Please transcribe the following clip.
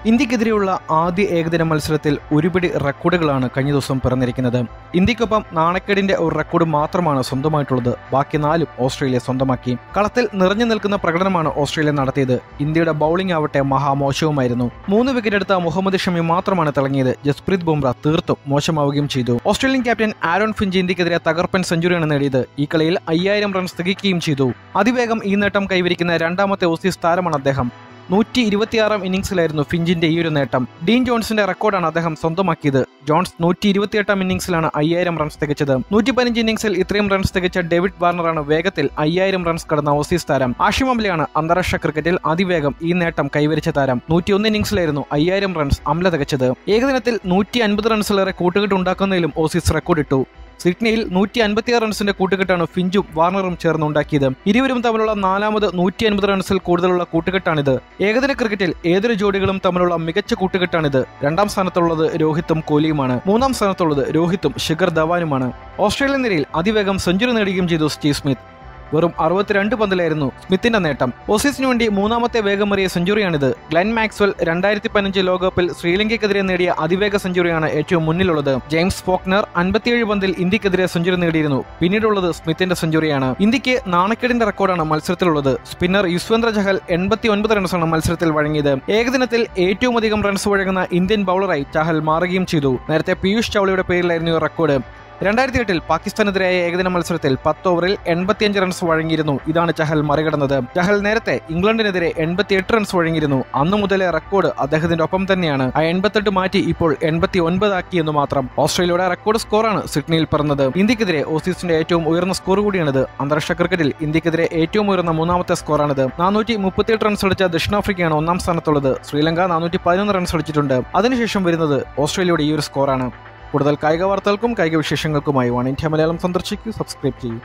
ഇന്ത്യക്കെതിരെയുള്ള ആദ്യ ഏകദിന മത്സരത്തിൽ ഒരുപിടി റെക്കോർഡുകളാണ് കഴിഞ്ഞ ദിവസം പിറന്നിരിക്കുന്നത് ഇന്ത്യക്കൊപ്പം നാണക്കേടിന്റെ ഒരു റെക്കോർഡ് മാത്രമാണ് സ്വന്തമായിട്ടുള്ളത് ബാക്കി നാലും ഓസ്ട്രേലിയ സ്വന്തമാക്കി കളത്തിൽ നിറഞ്ഞു നിൽക്കുന്ന പ്രകടനമാണ് ഓസ്ട്രേലിയ നടത്തിയത് ഇന്ത്യയുടെ ബൌളിംഗ് ആവട്ടെ മഹാമോശവുമായിരുന്നു മൂന്ന് വിക്കറ്റ് എടുത്ത മുഹമ്മദ് ഷമി മാത്രമാണ് തിളങ്ങിയത് ജസ്പ്രീത് ബുംറ തീർത്തും മോശമാവുകയും ചെയ്തു ഓസ്ട്രേലിയൻ ക്യാപ്റ്റൻ ആരോൺ ഫിഞ്ച് ഇന്ത്യക്കെതിരെ തകർപ്പൻ സെഞ്ചുറിയാണ് നേടിയത് ഈ കളിയിൽ അയ്യായിരം റൺസ് തികയ്ക്കുകയും ചെയ്തു അതിവേഗം ഈ നേട്ടം കൈവരിക്കുന്ന രണ്ടാമത്തെ ഓസീസ് താരമാണ് അദ്ദേഹം നൂറ്റി ഇരുപത്തിയാറാം ഇന്നിംഗ്സിലായിരുന്നു ഫിഞ്ചിന്റെ ഈ ഒരു നേട്ടം ഡീൻ ജോൺസിന്റെ റെക്കോർഡാണ് അദ്ദേഹം സ്വന്തമാക്കിയത് ജോൺസ് നൂറ്റി ഇരുപത്തിയെട്ടാം ഇന്നിംഗ്സിലാണ് അയ്യായിരം റൺസ് തികച്ചത് നൂറ്റി പതിനഞ്ച് ഇന്നിംഗ്സിൽ ഇത്രയും റൺസ് തികച്ച ഡേവിഡ് വാർണറാണ് വേഗത്തിൽ അയ്യായിരം റൺസ് കടന്ന ഓസീസ് താരം ആഷിം അംലയാണ് അന്താരാഷ്ട്ര ക്രിക്കറ്റിൽ അതിവേഗം ഈ നേട്ടം കൈവരിച്ച താരം നൂറ്റിയൊന്ന് ഇന്നിംഗ്സിലായിരുന്നു അയ്യായിരം റൺസ് അംല തികച്ചത് ഏകദിനത്തിൽ നൂറ്റി അൻപത് റൺസിലേറെ കൂട്ടുകെട്ട് ഉണ്ടാക്കുന്നതിലും ഓസീസ് റെക്കോർഡിട്ടു സിഡ്നിയിൽ നൂറ്റി അൻപത്തിയാറ് റൺസിന്റെ കൂട്ടുകെട്ടാണ് ഫിഞ്ചും വാർണറും ചേർന്നുണ്ടാക്കിയത് ഇരുവരും തമ്മിലുള്ള നാലാമത് നൂറ്റി അൻപത് റൺസിൽ കൂടുതലുള്ള കൂട്ടുകെട്ടാണിത് ഏകദിന ക്രിക്കറ്റിൽ ഏതൊരു ജോഡികളും തമ്മിലുള്ള മികച്ച കൂട്ടുകെട്ടാണിത് രണ്ടാം സ്ഥാനത്തുള്ളത് രോഹിത്തും കോഹ്ലിയുമാണ് മൂന്നാം സ്ഥാനത്തുള്ളത് രോഹിത്തും ശിഖർ ധവാനുമാണ് ഓസ്ട്രേലിയൻ നിരയിൽ അതിവേഗം സെഞ്ചുറി നേടുകയും ചെയ്തു സ്റ്റീവ് സ്മിത്ത് വെറും അറുപത്തിരണ്ട് പന്തിലായിരുന്നു സ്മിത്തിന്റെ നേട്ടം ഓസീസിന് വേണ്ടി മൂന്നാമത്തെ വേഗമേറിയ സെഞ്ചുറിയാണിത് ഗ്ലെൻ മാക്സ്വൽ രണ്ടായിരത്തി പതിനഞ്ച് ലോകകപ്പിൽ ശ്രീലങ്കയ്ക്കെതിരെ നേടിയ അതിവേഗ സെഞ്ചുറിയാണ് ഏറ്റവും മുന്നിലുള്ളത് ജെയിംസ് ഫോക്നർ അൻപത്തിയേഴ് പന്തിൽ ഇന്ത്യക്കെതിരെ സെഞ്ചുറി നേടിയിരുന്നു പിന്നീടുള്ളത് സ്മിത്തിന്റെ സെഞ്ചുറിയാണ് ഇന്ത്യക്ക് നാണക്കേടിന്റെ റെക്കോർഡാണ് മത്സരത്തിലുള്ളത് സ്പിന്നർ യുസ്വേന്ദ്ര ചഹൽ എൺപത്തി ഒൻപത് റൺസാണ് മത്സരത്തിൽ വഴങ്ങിയത് ഏകദിനത്തിൽ ഏറ്റവും അധികം റൺസ് വഴങ്ങുന്ന ഇന്ത്യൻ ബൌളറായി ചഹൽ മാറുകയും ചെയ്തു നേരത്തെ പീയൂഷ് ചൗളയുടെ പേരിലായിരുന്നു ഈ റെക്കോർഡ് രണ്ടായിരത്തി എട്ടിൽ പാകിസ്ഥാനെതിരായ ഏകദിന മത്സരത്തിൽ പത്ത് ഓവറിൽ എൺപത്തിയഞ്ച് റൺസ് വഴങ്ങിയിരുന്നു ഇതാണ് ചഹൽ മറികടന്നത് ചഹൽ നേരത്തെ ഇംഗ്ലണ്ടിനെതിരെ എൺപത്തിയെട്ട് റൺസ് വഴങ്ങിയിരുന്നു അന്നു മുതലേ റെക്കോർഡ് അദ്ദേഹത്തിന്റെ ഒപ്പം തന്നെയാണ് ആ എൺപത്തെട്ട് മാറ്റി ഇപ്പോൾ എൺപത്തി ഒൻപതാക്കി എന്ന് മാത്രം ഓസ്ട്രേലിയയുടെ റെക്കോർഡ് സ്കോറാണ് സിഡ്നിയിൽ പിറന്നത് ഇന്ത്യക്കെതിരെ ഓസീസിന്റെ ഏറ്റവും ഉയർന്ന സ്കോർ കൂടിയാണിത് അന്താരാഷ്ട്ര ക്രിക്കറ്റിൽ ഇന്ത്യക്കെതിരെ ഏറ്റവും ഉയർന്ന മൂന്നാമത്തെ സ്കോറാണിത് നാനൂറ്റി മുപ്പത്തിയെട്ട് റൺസ് അടിച്ച ദക്ഷിണാഫ്രിക്കയാണ് ഒന്നാം സ്ഥാനത്തുള്ളത് ശ്രീലങ്ക നാനൂറ്റി പതിനൊന്ന് റൺസ് അടിച്ചിട്ടുണ്ട് അതിനുശേഷം വരുന്നത് ഓസ്ട്രേലിയയുടെ ഈ ഒരു സ്കോറാണ് കൂടുതൽ കായിക വാർത്തകൾക്കും കായിക വിശേഷങ്ങൾക്കുമായി വൺ ഇന്ത്യ മലയാളം സന്ദർശിക്കൂ സബ്സ്ക്രൈബ് ചെയ്യൂ